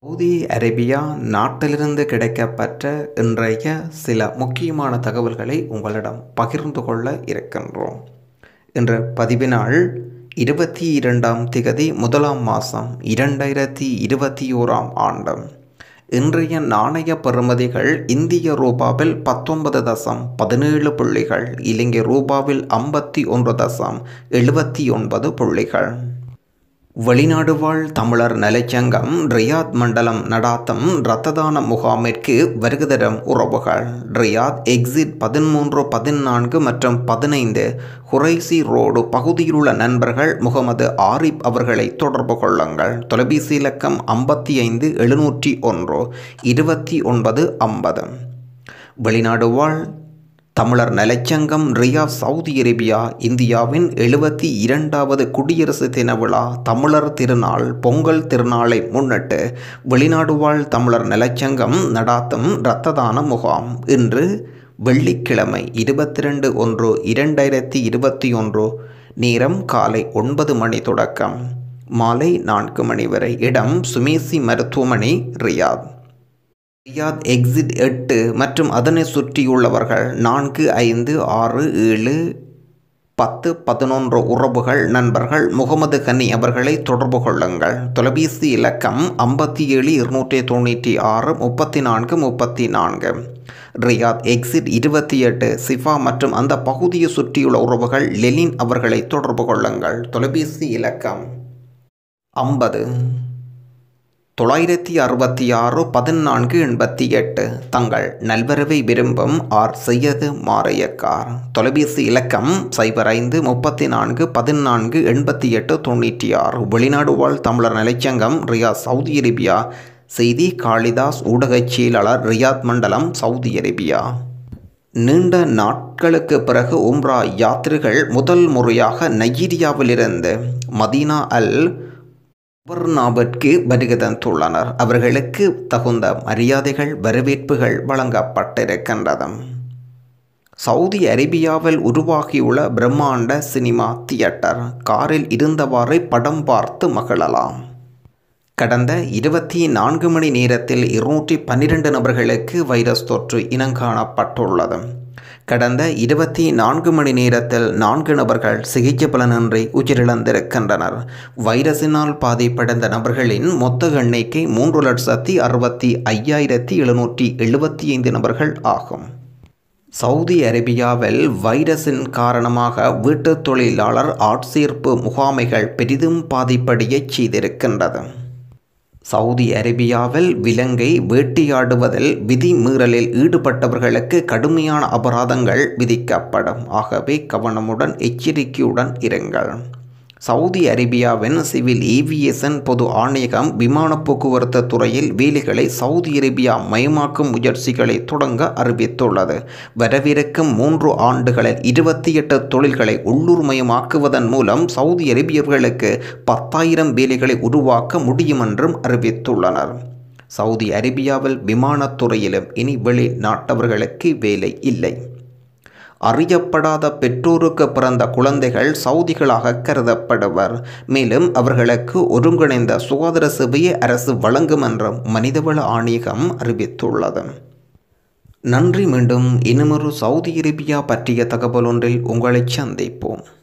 Saudi Arabia நாட்டிலிருந்து கிடைக்கப்பெற்ற இன்றைய சில முக்கியமான தகவல்களை உங்களிடம் பகிர்ந்து கொள்ள இருக்கின்றோம் இன்று பதிவினால் இருபத்தி இரண்டாம் திகதி முதலாம் மாதம் இரண்டாயிரத்தி இருபத்தி ஓராம் ஆண்டு இன்றைய நாணய பெறுமதிகள் இந்திய ரூபாவில் பத்தொன்பது தசம் பதினேழு புள்ளிகள் இலங்கை ரூபாவில் ஐம்பத்தி ஒன்று தசம் எழுபத்தி ஒன்பது புள்ளிகள் வெளிநாடு வாழ் தமிழர் நலச்சங்கம் ரியாத் மண்டலம் நடாத்தும் இரத்த தான முகாமிற்கு வருகதரும் உறவுகள் ரியாத் எக்ஸிட் பதிமூன்று பதினான்கு மற்றும் பதினைந்து குறைசி ரோடு பகுதியிலுள்ள நண்பர்கள் முகமது ஆரிப் அவர்களை தொடர்பு கொள்ளுங்கள் தொலைபேசி இலக்கம் ஐம்பத்தி ஐந்து எழுநூற்றி ஒன்று இருபத்தி ஒன்பது ஐம்பது வெளிநாடு வாழ் தமிழர் நலச்சங்கம் ரியாத் சவுதி அரேபியா இந்தியாவின் எழுபத்தி இரண்டாவது குடியரசு தின விழா தமிழர் திருநாள் பொங்கல் திருநாளை முன்னிட்டு வெளிநாடு வாழ் தமிழர் நலச்சங்கம் நடாத்தும் இரத்த தான முகாம் இன்று வெள்ளிக்கிழமை இருபத்தி ரெண்டு ஒன்று இரண்டாயிரத்தி இருபத்தி ஒன்று நேரம் காலை ஒன்பது மணி தொடக்கம் மாலை நான்கு மணி வரை இடம் சுமேசி மருத்துவமனை ரியாத் ரியாத் எக்ஸிட் எட்டு மற்றும் அதனை சுற்றியுள்ளவர்கள் நான்கு ஐந்து ஆறு ஏழு பத்து பதினொன்று உறவுகள் நண்பர்கள் முகமது கனி அவர்களை தொடர்பு கொள்ளுங்கள் தொலைபேசி இலக்கம் ஐம்பத்தி ஏழு இருநூற்றி தொண்ணூற்றி ஆறு முப்பத்தி நான்கு முப்பத்தி நான்கு ரியாத் எக்ஸிட் இருபத்தி எட்டு சிஃபா மற்றும் அந்த பகுதியை சுற்றியுள்ள உறவுகள் லெலின் அவர்களை தொடர்பு கொள்ளுங்கள் தொலைபேசி இலக்கம் ஐம்பது தொள்ளாயிரத்தி அறுபத்தி ஆறு பதினான்கு எண்பத்தி எட்டு தங்கள் நல்வரவை விரும்பும் ஆர் செய்யது மாரையக்கார் தொலைபேசி இலக்கம் சைபர் ஐந்து முப்பத்தி நான்கு பதினான்கு எண்பத்தி எட்டு தொண்ணூற்றி ஆறு வெளிநாடு வாழ் தமிழர் நிலைச்சங்கம் ரியாத் சவுதி அரேபியா செய்தி காளிதாஸ் ஊடகச் செயலாளர் ரியாத் மண்டலம் சவுதி அரேபியா நீண்ட நாட்களுக்கு பிறகு உம்ரா யாத்திரைகள் முதல் முறையாக நைஜீரியாவிலிருந்து மதீனா அல் வர்ணாவிற்கு வருகை தந்துள்ளனர் அவர்களுக்கு தகுந்த மரியாதைகள் வரவேற்புகள் வழங்கப்பட்டிருக்கின்றது சவுதி அரேபியாவில் உருவாகியுள்ள பிரம்மாண்ட சினிமா தியேட்டர் காரில் இருந்தவாறே படம் பார்த்து மகிழலாம் கடந்த இருபத்தி நான்கு மணி நேரத்தில் இருநூற்றி பன்னிரண்டு நபர்களுக்கு வைரஸ் தொற்று இனங்காணப்பட்டுள்ளது கடந்த இருபத்தி நான்கு மணி நேரத்தில் நான்கு நபர்கள் சிகிச்சை பலனின்றி உயிரிழந்திருக்கின்றனர் வைரஸினால் பாதிப்படைந்த நபர்களின் மொத்த எண்ணிக்கை மூன்று லட்சத்தி அறுபத்தி ஐயாயிரத்தி எழுநூற்றி எழுபத்தி ஐந்து நபர்கள் ஆகும் சவுதி அரேபியாவில் வைரஸின் காரணமாக வீட்டுத் தொழிலாளர் ஆட்சேர்ப்பு முகாமைகள் பெரிதும் பாதிப்படையச் செய்திருக்கின்றது சவுதி அரேபியாவில் விலங்கை வேட்டையாடுவதில் விதிமீறலில் ஈடுபட்டவர்களுக்கு கடுமையான அபராதங்கள் விதிக்கப்படும் ஆகவே கவனமுடன் எச்சரிக்கையுடன் இருங்கள் சவுதி அரேபியாவின் சிவில் ஏவியேஷன் பொது ஆணையகம் விமான போக்குவரத்து துறையில் வேலைகளை சவுதி அரேபியா மயமாக்கும் முயற்சிகளை தொடங்க அறிவித்துள்ளது வரவிருக்கும் மூன்று ஆண்டுகளில் இருபத்தி எட்டு தொழில்களை உள்ளூர் மயமாக்குவதன் மூலம் சவுதி அரேபியர்களுக்கு பத்தாயிரம் வேலைகளை உருவாக்க முடியும் என்றும் அறிவித்துள்ளனர் சவுதி அரேபியாவில் விமானத்துறையிலும் இனி வெளிநாட்டவர்களுக்கு வேலை இல்லை அறியப்படாத பெற்றோருக்கு பிறந்த குழந்தைகள் சவுதிகளாக கருதப்படுவர் மேலும் அவர்களுக்கு ஒருங்கிணைந்த சுகாதார சேவையை அரசு வழங்கும் என்றும் மனிதவள ஆணையகம் அறிவித்துள்ளது நன்றி மீண்டும் இன்னுமொரு சவுதி அரேபியா பற்றிய தகவல் ஒன்றில் உங்களை சந்திப்போம்